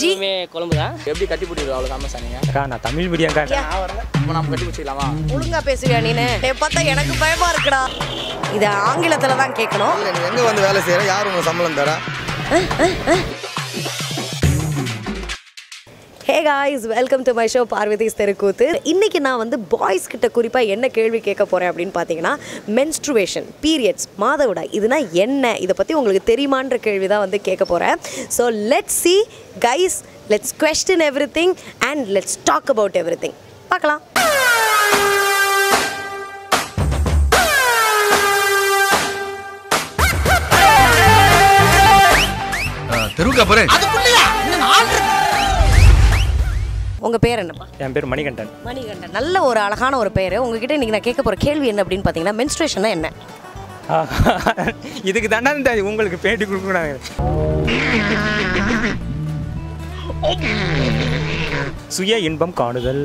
G எல்லாமே குழம்பு தான் எப்படி கட்டி பிடிக்கிறோம் அவ்வளோ ஃபேமஸ் ஆனீங்க அக்கா நான் தமிழ் மீடியம்க்கா இப்போ நம்ம கட்டி பிடிச்சிக்கலாமா ஒழுங்கா பேசுவியா நீனு டேய், பார்த்தா எனக்கு பயமா இருக்குடா இத ஆங்கிலத்துல தான் கேட்கணும் இல்லை நீ எங்கே வந்து வேலை செய்கிற யார் உங்கள் சம்பளம் தரா hey guys welcome to my show Parvathi's தெருக்கூத்து இன்னைக்கு நான் வந்து பாய்ஸ் கிட்ட குறிப்பாக என்ன கேள்வி கேட்க போகிறேன் அப்படின்னு பார்த்தீங்கன்னா மென்ஸ்ட்ருவேஷன் பீரியட்ஸ் மாதவிடாய் இதுனா என்ன இதை பற்றி உங்களுக்கு தெரியுமான்ற கேள்வி தான் வந்து கேட்க போகிறேன் so let's see guys let's question everything and let's talk about everything பார்க்கலாம் தெருவுக்கு அப்புறம் உங்கள் பேர் என்னப்பா என் பேர் மணிகண்டன் மணிகண்டன் நல்ல ஒரு அழகான ஒரு பேர் உங்ககிட்ட இன்னைக்கு நான் கேட்க போகிற கேள்வி என்ன அப்படின்னு பார்த்தீங்கன்னா மென்ஸ்ட்ரேஷன்னா என்ன இதுக்கு தாண்டா இந்த உங்களுக்கு பேட்டி கொடுக்குறாங்க சுய இன்பம் காணுதல்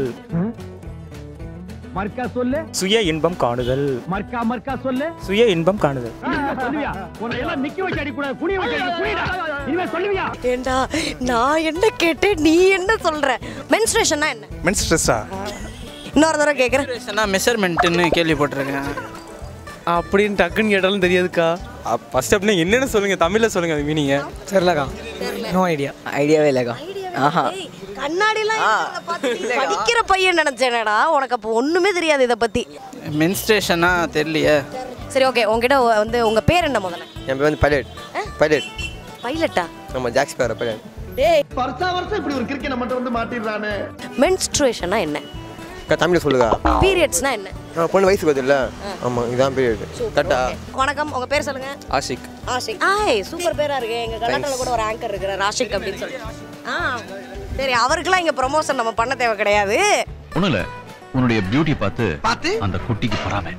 மர்க்கா சொல்லு சுய இன்பம் காணுதல் மர்க்கா மர்க்கா சொல்லு சுய இன்பம் காணுதல் சொல்லுவியா உன்னை எல்லாம் நிக்க வச்சு அடிக்கூடாது குனிய வச்சு அடிக்க குனிடா இனிமே சொல்லுவியா ஏண்டா நான் என்ன கேட்டேன் நீ என்ன சொல்ற மென்ஸ்ட்ரேஷன்னா என்ன மென்ஸ் ஸ்ட்ரெஸ்ஸா இன்னொரு தடவை கேட்குறேன் மெஷர்மெண்ட்டுன்னு கேள்விப்பட்டிருக்கேன் அப்படின்னு டக்குன்னு கேட்டாலும் தெரியாதுக்கா ஃபர்ஸ்ட் அப்படின்னா என்னென்னு சொல்லுங்க தமிழ்ல சொல்லுங்க அது மீனிங்க தெரிலக்கா நோ ஐடியா ஐடியாவே இல்லைக்கா ஆஹா கண்ணாடிலாம் இருக்கிறத பார்த்து நீ படிக்கிற பையன் நினைச்சேனடா உனக்கு அப்போ ஒண்ணுமே தெரியாது இதை பத்தி மென்ஸ்ட்ரேஷனா தெரியலையே சரி ஓகே உங்ககிட்ட வந்து உங்க பேர் என்ன முதல்ல என் பேர் வந்து பைலட் பைலட் பைலட்டா நம்ம ஜாக்ஸ் பேர பைலட் டேய் வருஷா வருஷம் இப்படி ஒரு கிரிக்கெட் மட்டும் வந்து மாட்டிடுறானே மென்ஸ்ட்ரேஷனா என்ன அக்கா தமிழ் சொல்லுங்க பீரியட்ஸ்னா என்ன ஆ பொண்ணு வயசுக்கு வருதுல்ல ஆமாம் இதான் பீரியட் கரெக்டா வணக்கம் உங்க பேர் சொல்லுங்க ஆஷிக் ஆஷிக் ஆய் சூப்பர் பேரா இருக்கு எங்க கலாட்டால கூட ஒரு ஆங்கர் இருக்கிறார் ஆஷிக் அப்படின்னு சொல்லி ஆ சரி அவருக்கெல்லாம் இங்க ப்ரொமோஷன் நம்ம பண்ண தேவை கிடையாது ஒண்ணும் இல்ல உன்னுடைய பியூட்டி பார்த்து பார்த்து அந்த குட்டிக்கு பொறாம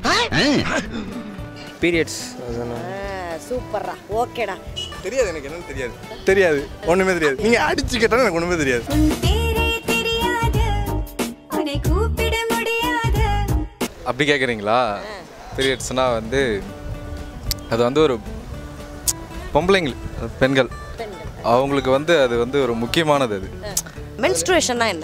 பீரியட்ஸ் சூப்பர்ரா ஓகேடா தெரியாது எனக்கு என்னன்னு தெரியாது தெரியாது ஒன்றுமே தெரியாது நீங்கள் அடிச்சு கேட்டாலும் எனக்கு ஒன்றுமே தெரியாது உன் பேரே தெரியாது உன்னை கூப்பிட முடியாது அப்படி கேட்குறீங்களா பீரியட்ஸ்னால் வந்து அது வந்து ஒரு பொம்பளைங்கள் பெண்கள் அவங்களுக்கு வந்து அது வந்து ஒரு முக்கியமானது அது மென்ஸ்ட்ரேஷன்னா என்ன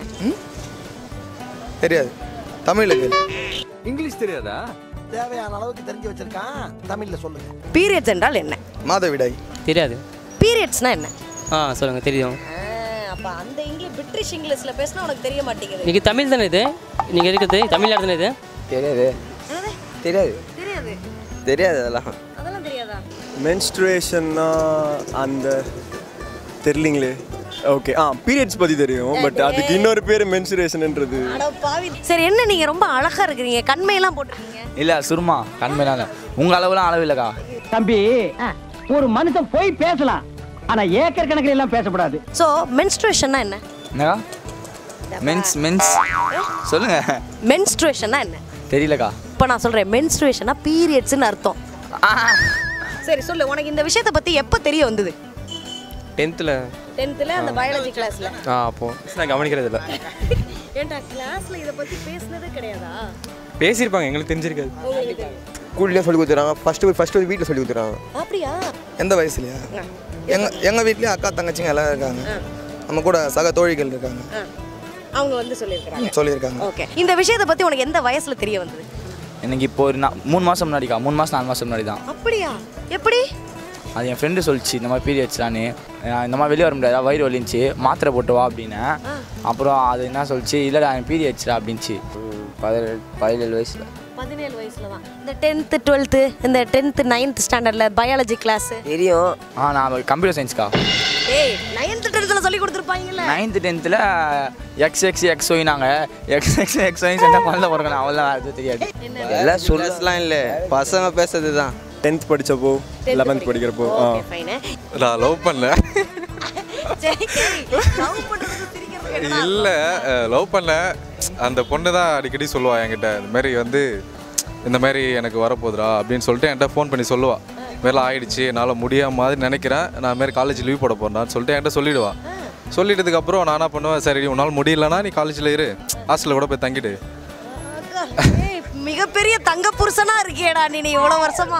தெரியாது தமிழுக்கு இங்கிலீஷ் தெரியாதா தேவையான அளவுக்கு தெரிஞ்சு வச்சிருக்கான் தமிழ்ல சொல்லுங்க பீரியட்ஸ் என்றால் என்ன மாதவிடாய் தெரியாது பீரியட்ஸ்னா என்ன ஆ சொல்லுங்க தெரியும் அப்ப அந்த இங்கிலீஷ் பிரிட்டிஷ் இங்கிலீஷ்ல பேசினா உனக்கு தெரிய மாட்டேங்குது நீங்கள் தமிழ் தானே இது நீங்கள் இருக்கிறது தமிழ்நாடு தானே இது தெரியாது தெரியாது தெரியாது தெரியாது அதெல்லாம் அதெல்லாம் தெரியாதா மென்ஸ்ட்ரேஷன்னா அந்த தெரியலீங்களே ஓகே ஆ பீரியட்ஸ் பற்றி தெரியும் பட் அதுக்கு இன்னொரு பேர் மென்சுரேஷன்ன்றது அட பாவி சரி என்ன நீங்க ரொம்ப அழகா இருக்கிறீங்க கண்மையெல்லாம் போட்டிருக்கீங்க இல்ல சுருமா கண்மையில உங்க அளவுலாம் அளவு இல்லக்கா தம்பி ஒரு மனுஷன் போய் பேசலாம் ஆனா ஏக்கர் கணக்கில் எல்லாம் பேசக்கூடாது ஸோ மென்ஸ்ட்ரேஷன்னா என்ன என்னக்கா மென்ஸ் மென்ஸ் சொல்லுங்க மென்ஸ்ட்ரேஷன்னா என்ன தெரியலக்கா இப்போ நான் சொல்றேன் மென்ஸ்ட்ரேஷனா பீரியட்ஸ்னு அர்த்தம் சரி சொல்லு உனக்கு இந்த விஷயத்தை பத்தி எப்போ தெரிய வந்தது டென்த்தில் டென்த்தில் அந்த பயாலஜி கிளாஸ்ல ஆ அப்போ நான் கவனிக்கிறது இல்லை ஏன்டா கிளாஸ்ல இதை பத்தி பேசுனதே கிடையாதா பேசியிருப்பாங்க எங்களுக்கு தெரிஞ்சிருக்காது உங்களுக்கு தெரியும். ஸ்கூல்லேயே சொல்லி கொடுத்துறாங்க ஃபஸ்ட்டு ஃபஸ்ட்டு வந்து வீட்டில் சொல்லி கொடுத்துறாங்க அப்படியா எந்த வயசுலையா எங்கள் எங்கள் வீட்லேயும் அக்கா தங்கச்சிங்க எல்லாம் இருக்காங்க நம்ம கூட சக தோழிகள் இருக்காங்க ஆ. அவங்க வந்து சொல்லியிருக்கிறாங்க சொல்லியிருக்காங்க ஓகே இந்த விஷயத்தை பத்தி உனக்கு எந்த வயசுல தெரிய வந்தது எனக்கு இப்போ ஒரு நா- மூணு மாதம் முன்னாடிக்கா மூணு மாதம் நாலு மாதம் முன்னாடி தான் அப்படியா எப்படி அது என் ஃப்ரெண்டு சொல்லிச்சு இந்த மாதிரி பீரியட்ஸ்லான்னு இந்த மாதிரி வெளியே வர முடியாது வயிறு வலிச்சு மாத்திரை போட்டு வா அப்படின்னு அப்புறம் அது என்ன சொல்லிச்சு இல்லைடா எனக்கு பீரியட்ஸ்டா அப்படின்ச்சு பதினேழு பதினேழு வயசில் பதினேழு வயசுல தான் இந்த டென்த்து டுவெல்த்து இந்த டென்த்து நைன்த் ஸ்டாண்டர்ட்ல பயாலஜி கிளாஸ் தெரியும் ஆ நான் கம்ப்யூட்டர் சயின்ஸ்க்கா ஏய் நைன்த் டென்த்தில் சொல்லி கொடுத்துருப்பாங்கல்ல நைன்த்து டென்த்தில் எக்ஸ் எக்ஸ் எக்ஸ் ஒயினாங்க எக்ஸ் எக்ஸ் எக்ஸ் ஒயின் சொன்னால் குழந்தை பிறக்கணும் அவ்வளோ எதுவும் தெரியாது எல்லாம் சொல்லலாம் இல்லை பசங்க பேசுறது தான் டென்த் படித்தப்போ லெவன்த் படிக்கிறப்போ ஆ ஓகே ஃபைனு நான் லவ் பண்ணல சரி சரி லவ் பண்றதுக்கு சிரிக்கிறதுக்கு என்னடா இல்லை லவ் பண்ணல அந்த பொண்ணு தான் அடிக்கடி சொல்லுவா என்கிட்ட இந்த மாதிரி வந்து இந்த மாதிரி எனக்கு வரப்போகுதுடா அப்படின்னு சொல்லிட்டு என்கிட்ட ஃபோன் பண்ணி சொல்லுவா மேலே ஆயிடுச்சு என்னால் முடியாம மாதிரி நினைக்கிறேன் நான் மாரி காலேஜ் லீவ் போட போறேன்னு சொல்லிட்டு என்கிட்ட சொல்லிடுவா சொல்லிட்டதுக்கு அப்புறம் நான் என்ன பண்ணுவேன் சரி உன்னால் முடியலன்னா நீ காலேஜில் இரு ஹாஸ்டலில் கூட போய் தங்கிடு ஏய், மிகப்பெரிய தங்க புருஷனா இருக்கியேடா நீ நீ இவ்வளவு வருஷமா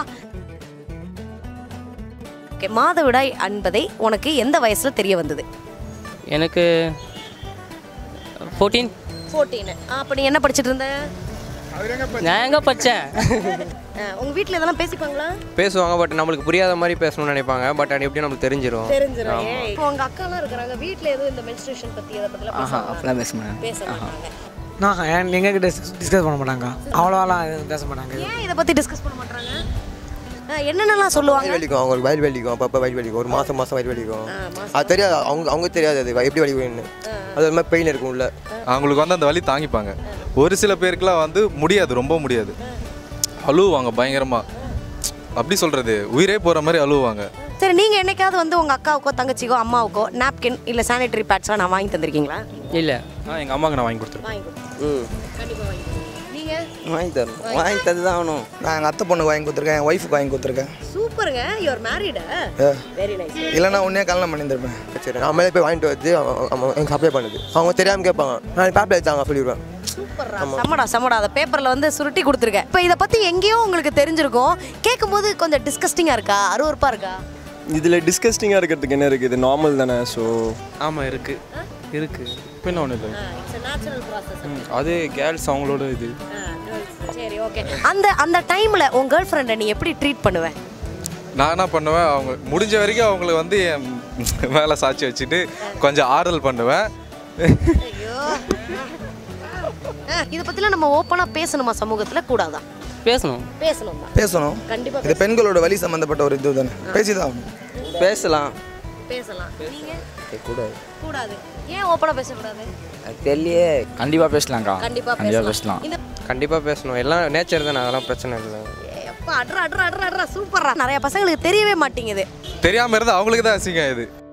ஓகே மாதவிடாய் என்பதை உனக்கு எந்த வயசுல தெரிய வந்தது எனக்கு ஃபோர்டீன் ஃபோர்டீன் அப்போ நீ என்ன படிச்சிட்டு இருந்த நான் எங்கே படித்தேன் உங்கள் வீட்டில் இதெல்லாம் பேசிப்பாங்களா பேசுவாங்க பட் நம்மளுக்கு புரியாத மாதிரி பேசணும்னு நினைப்பாங்க பட் அது எப்படியும் நம்மளுக்கு தெரிஞ்சிரும் தெரிஞ்சிடும் ஆமா. ஏன் இப்போ உங்கள் அக்காலாம் இருக்கிறாங்க வீட்டில் எதுவும் இந்த மென்ஸ்ட்ரேஷன் பற்றி அதை பற்றிலாம் ஆஹா பேசுவாங்க அப்படிலாம் பேச மாட்டேன் பேச மாட்டாங்க நான் எங்ககிட்ட டிஸ்கஸ் பண்ண மாட்டாங்க அவ்வளோலாம் எதுவும் பேச மாட்டாங்க ஏன் இதை பற்றி டிஸ்கஸ் பண்ண மாட்டாங்க என்னென்னலாம் சொல்லுவாங்க வயிறு வலிக்கும் அவங்களுக்கு வயிறு வலிக்கும் அப்பப்போ வயிறு வலிக்கும் ஒரு மாதம் மாதம் வயிறு வலிக்கும் அது தெரியாது அவங்க அவங்க தெரியாது அது எப்படி வலிக்கும்னு அது ஒரு மாதிரி பெயின் இருக்கும் உள்ள அவங்களுக்கு வந்து அந்த வலி தாங்கிப்பாங்க ஒரு சில பேருக்குலாம் வந்து முடியாது ரொம்ப முடியாது அழுவாங்க பயங்கரமா அப்படி சொல்றது உயிரே போற மாதிரி அழுவாங்க சரி நீங்கள் என்னைக்காவது வந்து உங்கள் அக்காவுக்கோ தங்கச்சிக்கோ அம்மாவுக்கோ நாப்கின் இல்லை சானிட்டரி பேட்ஸ்லாம் நான் வாங்கி தந்திருக்கீங்களா இல்லை ஆ எங்கள் அம்மாவுக்கு நான் வாங்கி கொடுத்துருவேன் வாங்கி கொடுத்து ம் கண்டிப்பாக வாங்கி கொடுத்து நீங்கள் வாங்கி தரணும் வாங்கி தந்து தான் ஆகணும் நான் எங்கள் அத்தை பொண்ணுக்கு வாங்கி கொடுத்துருக்கேன் என் ஒய்ஃபுக்கு வாங்கி கொடுத்துருக்கேன் சூப்பருங்க யூஆர் மேரிடா ஏ. வெரி நைஸ் இல்லைன்னா உன்னே கல்யாணம் பண்ணியிருந்திருப்பேன் சரி நான் மேலே போய் வாங்கிட்டு வந்து எனக்கு சப்ளை பண்ணுது அவங்க தெரியாமல் கேட்பாங்க நான் பேப்பில் எடுத்தாங்க சொல்லிடுவேன் சூப்பர்ரா செம்மடா செம்மடா அதை பேப்பரில் வந்து சுருட்டி கொடுத்துருக்கேன் இப்போ இதை பற்றி எங்கேயோ உங்களுக்கு தெரிஞ்சிருக்கும் கேட்கும்போது கொஞ்சம் டிஸ்கஸ்டிங்காக இருக்கா அருவருப்பாக இருக்கா இதில் டிஸ்கஸ்டிங்காக இருக்கிறதுக்கு என்ன இருக்குது இது நார்மல் தானே ஸோ ஆமாம் இருக்கு இருக்கு இப்போ என்ன ஒன்றும் இல்லை இட்ஸ் நேச்சுரல் ப்ராசஸ் அது கேர்ள்ஸ் அவங்களோட இது சரி ஓகே அந்த அந்த டைமில் உன் கேர்ள் ஃப்ரெண்டை நீ எப்படி ட்ரீட் பண்ணுவேன் நான் என்ன பண்ணுவேன் அவங்க முடிஞ்ச வரைக்கும் அவங்களுக்கு வந்து என் மேலே சாட்சி வச்சுட்டு கொஞ்சம் ஆறுதல் பண்ணுவேன் ஐயோ இதை பற்றிலாம் நம்ம ஓப்பனாக பேசணுமா சமூகத்தில் கூடாதா பேசணும் பேசணும் தான் பேசணும் கண்டிப்பாக இது பெண்களோட வலி சம்மந்தப்பட்ட ஒரு இது தானே பேசிதான் ஆகணும் பேசலாம் பேசலாம் நீங்கள் கூடாது கூடாது ஏன் ஓப்பனாக பேசக்கூடாது அது தெரியலையே கண்டிப்பாக பேசலாம்க்கா கண்டிப்பாக கண்டிப்பாக பேசலாம் பேசலாம் இந்த கண்டிப்பாக பேசணும் எல்லாம் நேச்சர் தானே அதெல்லாம் பிரச்சனை இல்லை அப்பா அட்ரா அட்ரா அட்ரா அட்ரா சூப்பரா நிறைய பசங்களுக்கு தெரியவே மாட்டேங்குது தெரியாமல் இருந்தால் அவங்களுக்கு தான் அசிங்கம் இது